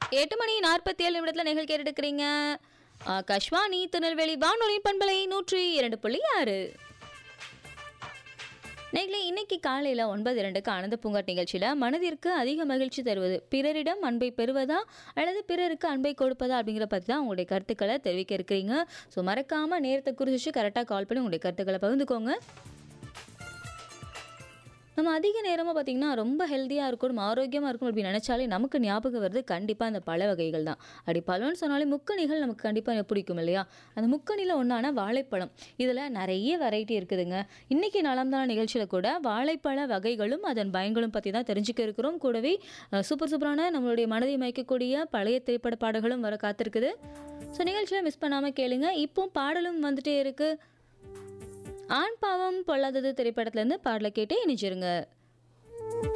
எட்டு மணி நாற்பத்தி ஏழு நிமிடத்தில் நிகழ் கேட்டுக்கிறீங்க கஷ்வானி திருநெல்வேலி வானொலி பண்பலை நூற்றி இரண்டு புள்ளி ஆறு நேர்களே இன்னைக்கு காலையில் ஒன்பது இரண்டுக்கு ஆனந்த பூங்காட் நிகழ்ச்சியில் மனதிற்கு அதிக மகிழ்ச்சி தருவது பிறரிடம் அன்பை பெறுவதா அல்லது பிறருக்கு அன்பை கொடுப்பதா அப்படிங்கிற பற்றி தான் உங்களுடைய கருத்துக்களை தெரிவிக்க இருக்கிறீங்க ஸோ மறக்காமல் நேரத்தை குறிச்சு கரெக்டாக கால் பண்ணி உங்களுடைய கருத்துக்களை பகிர்ந்துக்கோங்க நம்ம அதிக நேரமாக பார்த்திங்கன்னா ரொம்ப ஹெல்த்தியாக இருக்கணும் ஆரோக்கியமாக இருக்கணும் அப்படின்னு நினச்சாலே நமக்கு ஞாபகம் வருது கண்டிப்பாக அந்த பழ வகைகள் தான் அப்படி பழம்னு சொன்னாலே முக்கணிகள் நமக்கு கண்டிப்பாக பிடிக்கும் இல்லையா அந்த முக்கணியில் ஒன்றான வாழைப்பழம் இதில் நிறைய வெரைட்டி இருக்குதுங்க இன்றைக்கி நலம்தான நிகழ்ச்சியில் கூட வாழைப்பழ வகைகளும் அதன் பயன்களும் பற்றி தான் தெரிஞ்சுக்க இருக்கிறோம் கூடவே அஹ், சூப்பர் சூப்பரான நம்மளுடைய மனதை மயக்கக்கூடிய பழைய திரைப்பட பாடல்களும் வர காத்திருக்குது ஸோ நிகழ்ச்சியை மிஸ் பண்ணாமல் கேளுங்க இப்போ பாடலும் வந்துட்டே இருக்குது ஆண் பாவம் பொல்லாதது திரைப்படத்துலேருந்து பாடலை கேட்டு இணைச்சிருங்க